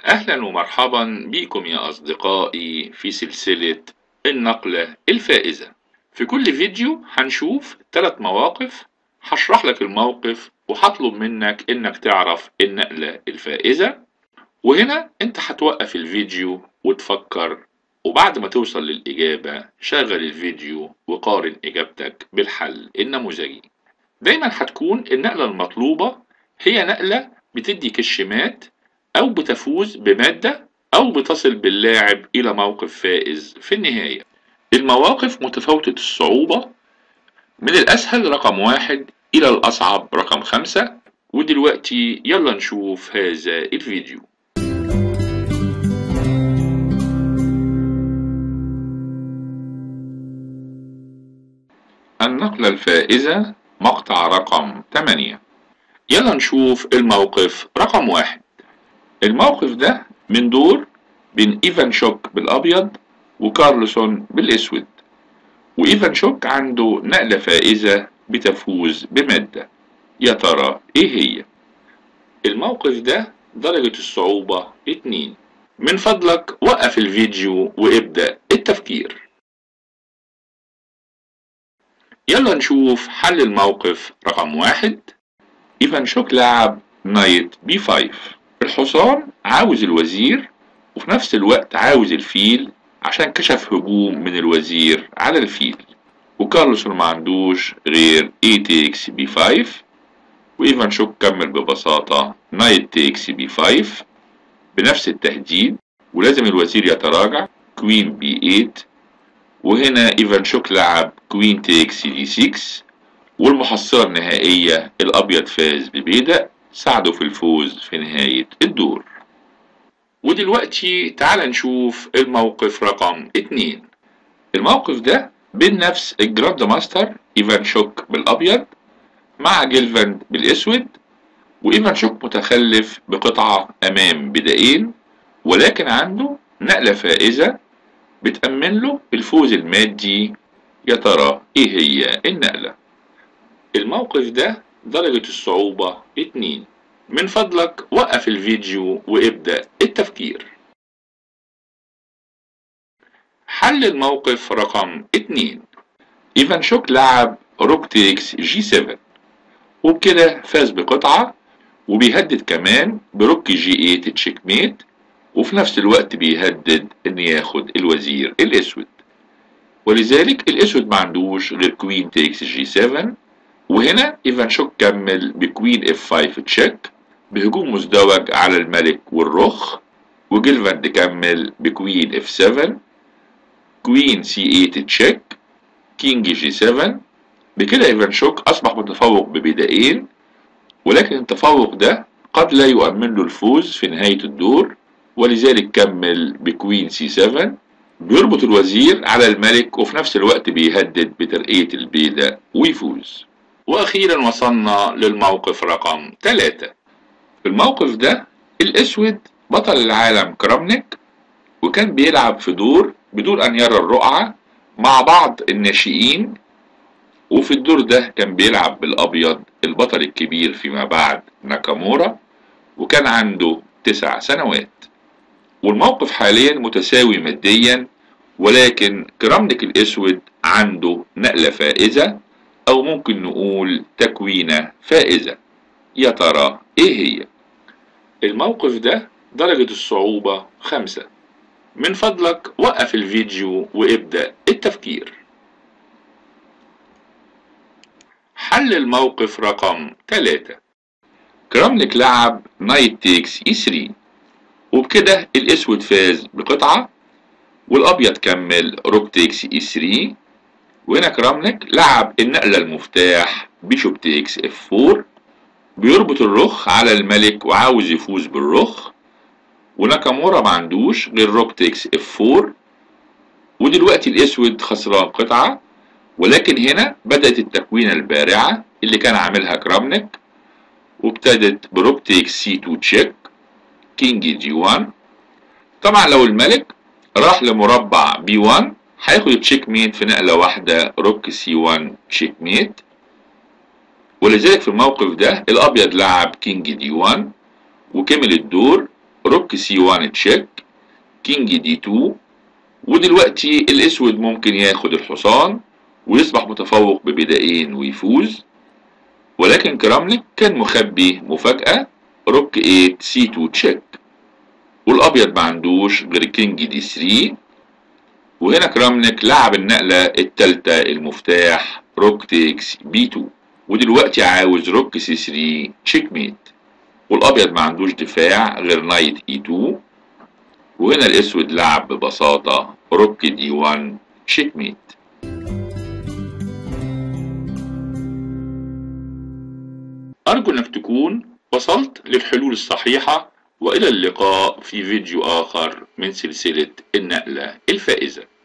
أهلا ومرحبا بكم يا أصدقائي في سلسلة النقلة الفائزة في كل فيديو هنشوف ثلاث مواقف هشرح لك الموقف وهطلب منك انك تعرف النقلة الفائزة وهنا انت هتوقف الفيديو وتفكر وبعد ما توصل للإجابة شغل الفيديو وقارن إجابتك بالحل النموذجي دايما هتكون النقلة المطلوبة هي نقلة بتدي كشمات أو بتفوز بمادة أو بتصل باللاعب إلى موقف فائز في النهاية المواقف متفاوتة الصعوبة من الأسهل رقم واحد إلى الأصعب رقم خمسة ودلوقتي يلا نشوف هذا الفيديو النقلة الفائزة مقطع رقم 8 يلا نشوف الموقف رقم واحد الموقف ده من دور بين ايفان شوك بالابيض وكارلسون بالاسود وايفان شوك عنده نقلة فائزة بتفوز بمادة يا ترى ايه هي الموقف ده درجة الصعوبة اتنين من فضلك وقف الفيديو وابدأ التفكير يلا نشوف حل الموقف رقم واحد ايفان شوك لعب نايت بي 5 الحصان عاوز الوزير وفي نفس الوقت عاوز الفيل عشان كشف هجوم من الوزير على الفيل وكارلسون ما عندوش غير اي تيكس بي 5 وايفان شوك كمل ببساطة نايت تيكس بي 5 بنفس التهديد ولازم الوزير يتراجع كوين بي 8 وهنا ايفان شوك لعب كوين تيكس دي 6 والمحصلة النهائية الابيض فاز ببيدق ساعده في الفوز في نهاية الدور ودلوقتي تعال نشوف الموقف رقم اتنين الموقف ده بين نفس الجراند ماستر ايفان شوك بالابيض مع جيلفاند بالاسود وايفان شوك متخلف بقطعة امام بدائين ولكن عنده نقلة فائزة بتأمن له الفوز المادي يا ترى ايه هي النقلة الموقف ده درجة الصعوبة اتنين من فضلك وقف الفيديو وابدأ التفكير حل الموقف رقم اتنين ايفان شوك لعب روك تيكس جي 7 وبكده فاز بقطعة وبيهدد كمان بروك جي 8 تشيك ميت وفي نفس الوقت بيهدد ان ياخد الوزير الاسود ولذلك الاسود ما عندوش غير كوين تيكس جي 7 وهنا ايفان شوك كمل بكوين اف 5 تشيك بهجوم مزدوج على الملك والرخ وجيلفاند كمل بكوين اف 7 كوين سي 8 تشيك كينج جي 7 بكده ايفان شوك اصبح متفوق ببدائين ولكن التفوق ده قد لا يؤمن له الفوز في نهاية الدور ولذلك كمل بكوين سي 7 بيربط الوزير على الملك وفي نفس الوقت بيهدد بترقية البيدق ويفوز واخيرا وصلنا للموقف رقم 3 في الموقف ده الاسود بطل العالم كرامنيك وكان بيلعب في دور بدون ان يرى الرقعة مع بعض الناشئين وفي الدور ده كان بيلعب بالابيض البطل الكبير فيما بعد ناكامورا وكان عنده تسع سنوات والموقف حاليا متساوي ماديا ولكن كرامنيك الاسود عنده نقلة فائزة او ممكن نقول تكوينة فائزة يا ترى ايه هي الموقف ده درجة الصعوبة خمسة من فضلك وقف الفيديو وابدأ التفكير حل الموقف رقم 3 كرامنيك لعب نايت تيكس اي 3 وبكده الاسود فاز بقطعة والابيض كمل روك تيكس اي 3 وهنا كرامنيك لعب النقلة المفتاح بيشوب تيكس اف 4 بيربط الرخ على الملك وعاوز يفوز بالرخ وناكامورا ما عندوش غير روك تيكس اف 4 ودلوقتي الاسود خسران قطعة ولكن هنا بدأت التكوينة البارعة اللي كان عاملها كرامنيك وابتدت بروك تيكس سي 2 تشيك كينج جي 1 طبعا لو الملك راح لمربع بي 1 هياخد تشيك ميت في نقلة واحدة روك سي 1 تشيك ميت ولذلك في الموقف ده الابيض لعب كينج دي 1 وكمل الدور روك سي 1 تشيك كينج دي 2 ودلوقتي الاسود ممكن ياخد الحصان ويصبح متفوق ببدائين ويفوز ولكن كراملك كان مخبي مفاجأة روك 8 سي 2 تشيك والابيض ما عندوش غير كينج دي 3 وهنا كرامنك لعب النقلة التالتة المفتاح روك تيكس بي 2 ودلوقتي عاوز روك سي 3 تشيك ميت والابيض ما عندوش دفاع غير نايت اي 2 وهنا الاسود لعب ببساطة روك دي 1 تشيك ميت أرجو أنك تكون وصلت للحلول الصحيحة وإلى اللقاء في فيديو آخر من سلسلة النقلة الفائزة